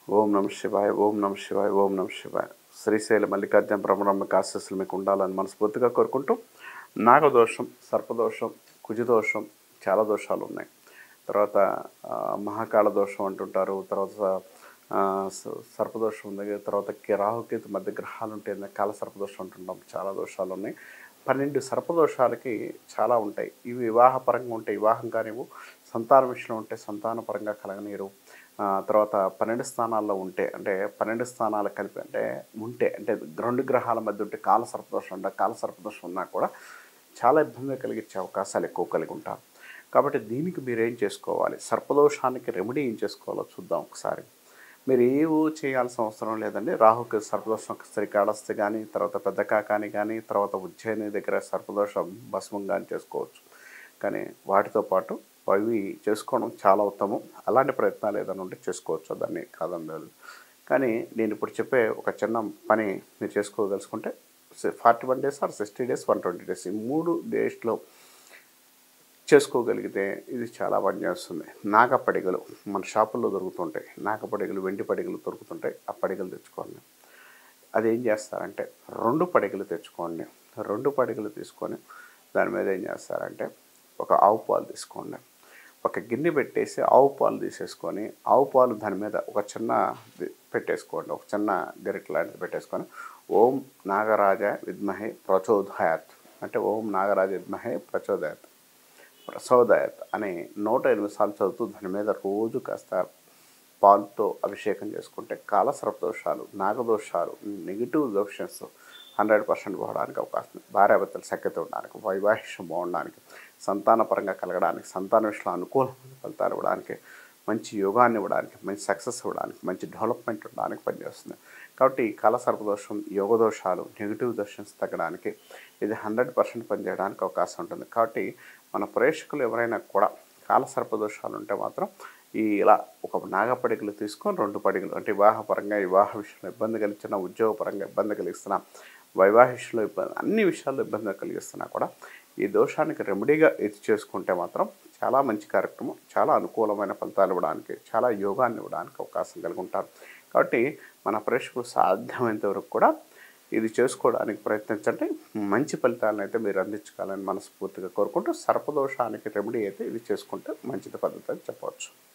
ఓం నమ శివాయ ఓం నమ శివాయ ఓం నమ శివాయ శ్రీశైల మల్లికార్జున బ్రహ్మరమ్మకి ఆశీస్సులు మీకు ఉండాలని మనస్ఫూర్తిగా కోరుకుంటూ నాగదోషం సర్పదోషం కుజదోషం చాలా దోషాలు ఉన్నాయి తర్వాత ఆ, మహాకాళ దోషం అంటుంటారు తర్వాత ఆ, స- సర్పదోషం ఉంది తర్వాత కి- రాహుకేతు మధ్య గ్రహాలు ఉంటాయి కాల సర్పదోషం అంటుంటాం చాలా దోషాలు ఉన్నాయి పన్నెండు సర్పదోషాలకి చాలా ఉంటాయి ఇవి వివాహపరంగా ఉంటాయి వివాహం కానివ్వు సంతాన విషయంలో ఉంటే సంతానపరంగా కలగనీరు ఆ, తర్వాత పన్నెండు స్థానాల్లో ఉంటే అంటే పన్నెండు స్థానాలు కలిపి అంటే ఉంటే అంటే రెండు గ్రహాల మధ్య ఉంటే కాల సర్పదోషం ఉంటే కాల సర్పదోషం ఉన్నా కూడా చాలా ఇబ్బంది కలిగించే అవకాశాలు ఎక్కువ కలిగి ఉంటారు కాబట్టి దీనికి మీరు ఏం చేసుకోవాలి సర్పదోషానికి రెమెడీ ఏం చేసుకోవాలో చూద్దాం ఒకసారి మీరు ఏవో చేయాల్సిన అవసరం లేదండి రాహుకి సర్పదోషం శ్రీకాళహస్తి కానీ తర్వాత పెద్ద కాకాని కానీ తర్వాత ఉజ్జయిని దగ్గర సర్పదోషం భస్మం కానీ చేసుకోవచ్చు కానీ వాటితో పాటు అవి చేసుకోవడం చాలా ఉత్తమం అలాంటి ప్రయత్నాలు ఏదైనా ఉంటే చేసుకోవచ్చు దాన్ని కాదని లేదు కానీ నేను ఇప్పుడు చెప్పే ఒక చిన్న పని మీరు చేసుకోదలుచుకుంటే forty one days or sixty days one twenty days ఈ మూడు డేస్లో చేసుకోగలిగితే ఇది చాలా పని చేస్తుంది నాగపడిగలు మన షాపుల్లో దొరుకుతుంటాయి నాగపడిగలు వెండి పడిగలు దొరుకుతుంటాయి ఆ పడిగలు తెచ్చుకోండి అది ఏం చేస్తారంటే రెండు పడిగలు తెచ్చుకోండి రెండు పడిగలు తీసుకొని దాని మీద ఏం చేస్తారంటే ఒక ఆవు పాలు తీసుకోండి ఒక గిన్నె పెట్టేసి ఆవు పాలు తీసేసుకొని ఆవు పాలు దాని మీద ఒక చిన్న ది- పెట్టేసుకోండి ఒక చిన్న గరిట లాంటిది పెట్టేసుకొని ఓం నాగరాజ విద్మహే ప్రచోదయాత్ అంటే ఓం నాగరాజ విద్మహే ప్రచోదయాత్ ప్రసోదయత్ అనే నూట ఎనిమిది సార్లు చదువుతూ దాని మీద రోజు కాస్త పాలుతో అభిషేకం చేసుకుంటే కాలసర్ప దోషాలు నాగదోషాలు నెగిటివ్ దోషన్స్ హండ్రెడ్ పర్సెంట్ పోవడానికి అవకాశం ఉంది భార్యాభర్తల సఖ్యత ఉండడానికి వైవాహిష్యం బాగుండడానికి సంతానపరంగా కలగడానికి సంతాన విషయంలో అనుకూలమైన ఫలితాలు ఇవ్వడానికి మంచి యోగాన్ని ఇవ్వడానికి మంచి సక్సెస్ ఇవ్వడానికి మంచి డెవలప్మెంట్ ఉండడానికి పనిచేస్తుంది కాబట్టి ఈ కాలసర్ప దోషం యోగ దోషాలు నెగిటివ్ దోషన్స్ తగ్గడానికి ఇది హండ్రెడ్ పర్సెంట్ పనిచేయడానికి అవకాశం ఉంటుంది కాబట్టి మన ప్రేక్షకులు ఎవరైనా కూడా కాలసర్ప దోషాలు ఉంటే మాత్రం ఈ ఇలా ఒక నాగపడికలు తీసుకొని రెండు పడికలు అంటే వివాహపరంగా వివాహ విషయంలో ఇబ్బంది కలిగిస్తున్న ఉద్యోగపరంగా ఇబ్బంది కలిగిస్తున్న వైవాహిషంలో ఇబ్బంది అన్ని విషయాల్లో ఇబ్బంది కలిగిస్తున్నా కూడా ఈ దోషానికి రెమెడీగా ఇది చేసుకుంటే మాత్రం చాలా మంచి కార్యక్రమం చాలా అనుకూలమైన ఫలితాలు ఇవ్వడానికి చాలా యోగాన్ని ఇవ్వడానికి అవకాశం కలిగి ఉంటారు కాబట్టి మన ప్రేక్షకులు సాధ్యమైనంత వరకు కూడా ఇది చేసుకోవడానికి ప్రయత్నించండి మంచి ఫలితాలను అయితే మీరు అందించుకోవాలని మనస్ఫూర్తిగా కోరుకుంటూ సర్పదోషానికి రెమెడీ అయితే ఇది చేసుకుంటే మంచిది పద్ధతి అని చెప్పవచ్చు